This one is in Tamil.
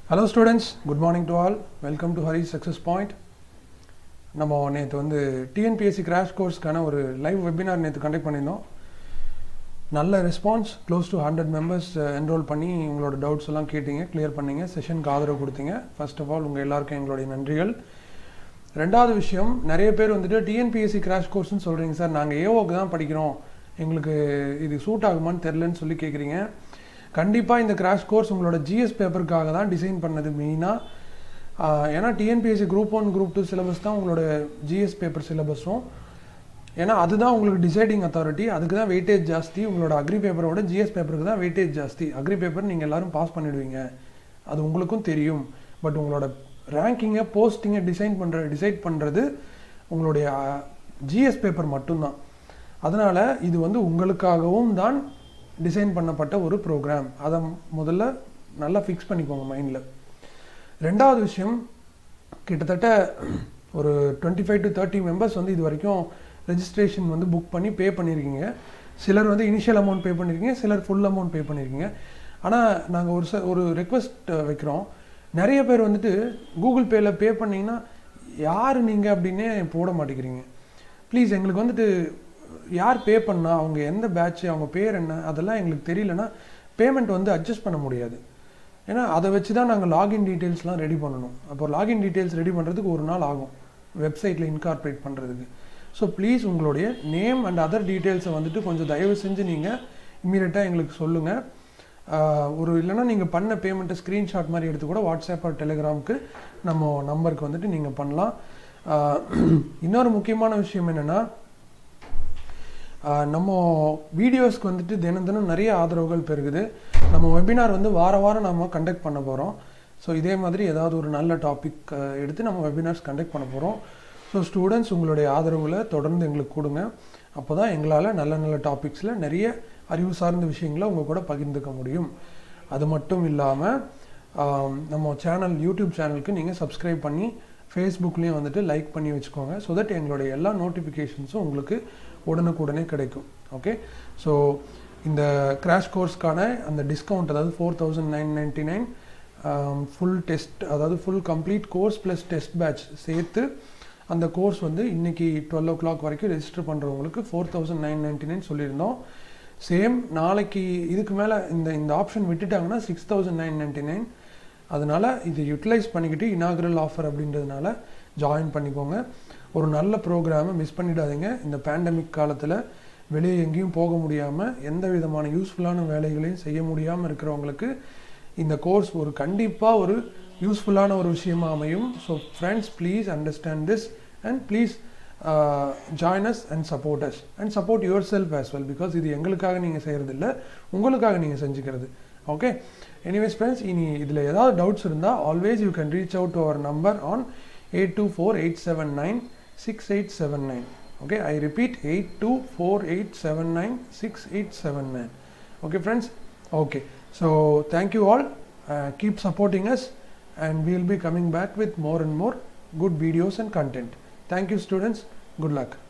Hello students good morning to all welcome to Hari success point நம்ம நேற்று வந்து டிஎன்பிஎஸ்சி கிராஷ் கோர்ஸ்க்கான ஒரு லைவ் வெபினார் நேற்று கண்டக்ட் பண்ணியிருந்தோம் நல்ல response close to hundred members enrol பண்ணி உங்களோட டவுட்ஸ் எல்லாம் கேட்டீங்க கிளியர் பண்ணீங்க செஷனுக்கு ஆதரவு கொடுத்தீங்க ஃபர்ஸ்ட் ஆஃப் ஆல் உங்கள் எல்லாருக்கும் எங்களுடைய நன்றிகள் ரெண்டாவது விஷயம் நிறைய பேர் வந்துட்டு டிஎன்பிஎஸ்சி கிராஷ் கோர்ஸ்னு சொல்கிறீங்க சார் நாங்கள் ஏஓக்கு தான் படிக்கிறோம் எங்களுக்கு இது சூட் ஆகுமான்னு தெரிலன்னு சொல்லி கேட்குறீங்க கண்டிப்பாக இந்த கிராஷ் கோர்ஸ் உங்களோட ஜிஎஸ் பேப்பருக்காக தான் டிசைன் பண்ணது மெயினாக ஏன்னா TNPSC group one group two syllabus தான் உங்களோட ஜிஎஸ் பேப்பர் சிலபஸும் ஏன்னா அதுதான் உங்களுக்கு டிசைடிங் அத்தாரிட்டி அதுக்கு தான் வெயிட்டேஜ் ஜாஸ்தி உங்களோட அக்ரி பேப்பரோட ஜிஎஸ் பேப்பருக்கு தான் வெயிட்டேஜ் ஜாஸ்தி அக்ரி பேப்பர் நீங்கள் எல்லாரும் பாஸ் பண்ணிடுவீங்க அது உங்களுக்கும் தெரியும் பட் உங்களோட ரேங்கிங்கை போஸ்டிங்கை டிசைன் பண்ணுற டிசைட் பண்ணுறது உங்களுடைய ஜிஎஸ் பேப்பர் மட்டும்தான் அதனால் இது வந்து உங்களுக்காகவும் தான் டிசைன் பண்ணப்பட்ட ஒரு ப்ரோக்ராம் அதை முதல்ல நல்லா ஃபிக்ஸ் பண்ணிக்கோங்க மைண்டில் ரெண்டாவது விஷயம் கிட்டத்தட்ட ஒரு twenty five to thirty members வந்து இது வரைக்கும் ரெஜிஸ்ட்ரேஷன் வந்து புக் பண்ணி பே பண்ணியிருக்கீங்க சிலர் வந்து இனிஷியல் அமௌண்ட் பே பண்ணியிருக்கீங்க சிலர் ஃபுல் அமௌண்ட் பே பண்ணியிருக்கீங்க ஆனால் நாங்கள் ஒரு ச ஒரு ரெக்வஸ்ட் வைக்கிறோம் நிறைய பேர் வந்துட்டு கூகுள் பேயில் பே பண்ணிங்கன்னா யார் நீங்கள் அப்படின்னே போட மாட்டேங்கிறீங்க ப்ளீஸ் எங்களுக்கு வந்துட்டு யார் பே பண்ணா அவங்க எந்த பேட்ச் அவங்க பேர் என்ன அதெல்லாம் எங்களுக்கு தெரியலனா பேமெண்ட் வந்து அட்ஜஸ்ட் பண்ண முடியாது ஏன்னா அதை வச்சு தான் நாங்கள் லாகின் டீட்டெயில்ஸ்லாம் ரெடி பண்ணணும் அப்போ லாகின் டீட்டெயில்ஸ் ரெடி பண்ணுறதுக்கு ஒரு நாள் ஆகும் வெப்சைட்டில் இன்கார்பரேட் பண்ணுறதுக்கு ஸோ ப்ளீஸ் உங்களுடைய நேம் அண்ட் அதர் டீட்டெயில்ஸை வந்துட்டு கொஞ்சம் தயவு செஞ்சு நீங்கள் இம்மீடியட்டாக எங்களுக்கு சொல்லுங்கள் ஒரு இல்லைனா நீங்கள் பண்ண பேமெண்ட்டை ஸ்க்ரீன்ஷாட் மாதிரி எடுத்து கூட வாட்ஸ்அப் ஆர் டெலிகிராமுக்கு நம்ம நம்பருக்கு வந்துட்டு நீங்கள் பண்ணலாம் இன்னொரு முக்கியமான விஷயம் என்னென்னா நம்ம வீடியோஸ்க்கு வந்துட்டு தினம் தினம் நிறைய ஆதரவுகள் பெருகுது நம்ம வெபினார் வந்து வார வாரம் நம்ம கண்டக்ட் பண்ண போகிறோம் ஸோ இதே மாதிரி ஏதாவது ஒரு நல்ல டாபிக் எடுத்து நம்ம வெபினார்ஸ் கண்டக்ட் பண்ண போகிறோம் ஸோ ஸ்டூடெண்ட்ஸ் உங்களுடைய ஆதரவுகளை தொடர்ந்து எங்களுக்கு கொடுங்க அப்போ தான் எங்களால் நல்ல நல்ல டாபிக்ஸில் நிறைய அறிவு சார்ந்த விஷயங்களை உங்கள் கூட பகிர்ந்துக்க முடியும் அது மட்டும் இல்லாமல் நம்ம சேனல் யூடியூப் சேனலுக்கு நீங்கள் சப்ஸ்கிரைப் பண்ணி ஃபேஸ்புக்லேயும் வந்துட்டு லைக் பண்ணி வச்சுக்கோங்க ஸோ தட் எங்களுடைய எல்லா நோட்டிஃபிகேஷன்ஸும் உங்களுக்கு உடனுக்குடனே கிடைக்கும் ஓகே ஸோ இந்த கிராஷ் கோர்ஸ்க்கான அந்த டிஸ்கவுண்ட் அதாவது four thousand nine ninety nine full test அதாவது full complete course plus test batch சேர்த்து அந்த கோர்ஸ் வந்து இன்றைக்கி டுவெல் ஓ கிளாக் வரைக்கும் ரெஜிஸ்டர் பண்ணுறவங்களுக்கு four thousand nine ninety nine சொல்லியிருந்தோம் சேம் நாளைக்கு இதுக்கு மேலே இந்த இந்த ஆப்ஷன் விட்டுட்டாங்கன்னா six thousand nine ninety nine அதனால் இதை யூட்டிலைஸ் பண்ணிக்கிட்டு இனாகரல் ஆஃபர் அப்படின்றதுனால ஜாயின் பண்ணிக்கோங்க ஒரு நல்ல ப்ரோக்ராமை மிஸ் பண்ணிடாதீங்க இந்த பேண்டமிக் காலத்தில் வெளியே எங்கேயும் போக முடியாமல் எந்த விதமான யூஸ்ஃபுல்லான வேலைகளையும் செய்ய முடியாமல் இருக்கிறவங்களுக்கு இந்த கோர்ஸ் ஒரு கண்டிப்பாக ஒரு யூஸ்ஃபுல்லான ஒரு விஷயமா அமையும் so friends please understand this and please join us and support us and support yourself as well because இது எங்களுக்காக நீங்கள் செய்கிறது இல்லை உங்களுக்காக நீங்கள் செஞ்சுக்கிறது ஓகே எனிவேஸ் ஃப்ரெண்ட்ஸ் இனி இதில் ஏதாவது டவுட்ஸ் இருந்தால் always you can reach out to our number on eight two four eight seven nine six eight seven nine okay I repeat eight two four eight seven nine six eight seven nine okay friends okay so thank you all keep supporting us and we will be coming back with more and more good videos and content. Thank you students. Good luck.